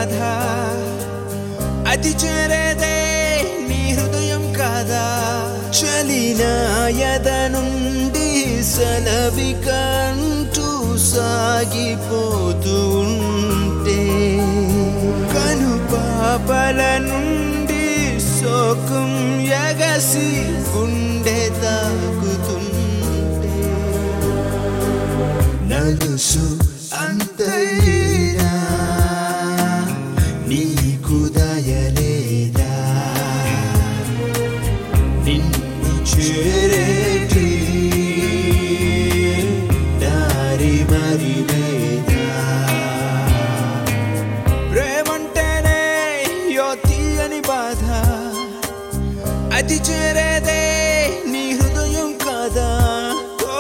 బాధ అది చేరేదే నీ హృదయం కాదా చలినాయద నుండి సలవికంటూ సాగిపోతూ ఉంటే కను పాపల నుండి శోకం ఎగసి గుండె తాకుతుంటే నలుసు అంతైనా నీకు దయలేదా నిన్ను చేరేటి దారి మరి లేదా ప్రేమంటేనే యో తీయని బాధ అది చేరేదే నీ హృదయం కాదా ఓ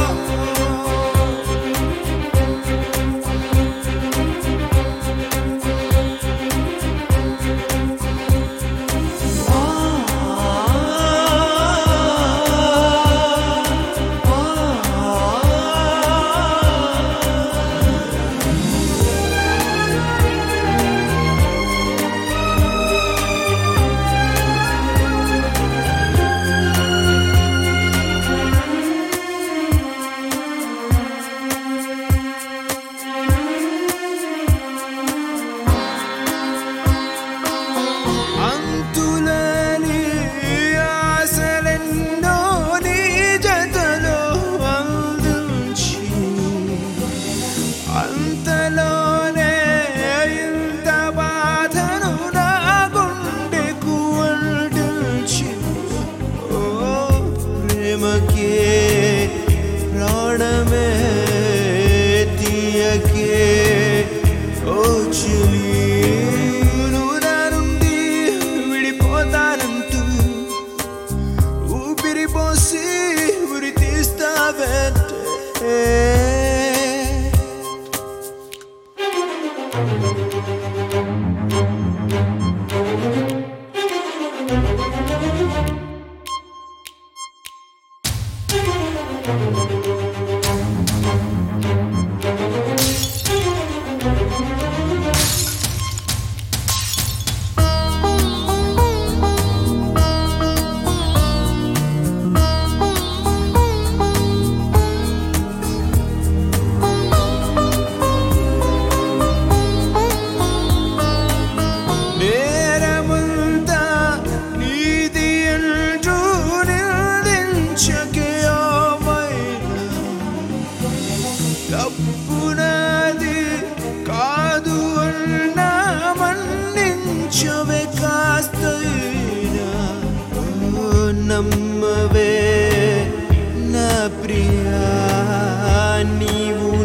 అంతులని ఆశలెన్నో నీ జతలో అందించి అంతలోనే ఇంత బాధను నా గుండెకు అందించి ఓ ప్రేమకే ప్రాణమే తీయకే ఓ చెలి నువ్వు నా నుండి విడిపోతానంటూ ఊపిరి పోసి ఉరి తీస్తావంటే నేరమంతా నీది అంటూ నిందించకే ఓమైనా తప్పునాది కాదు అన్నా మన్నించవే కాస్తైనా ఓ నమ్మవే నా ప్రియా నీవు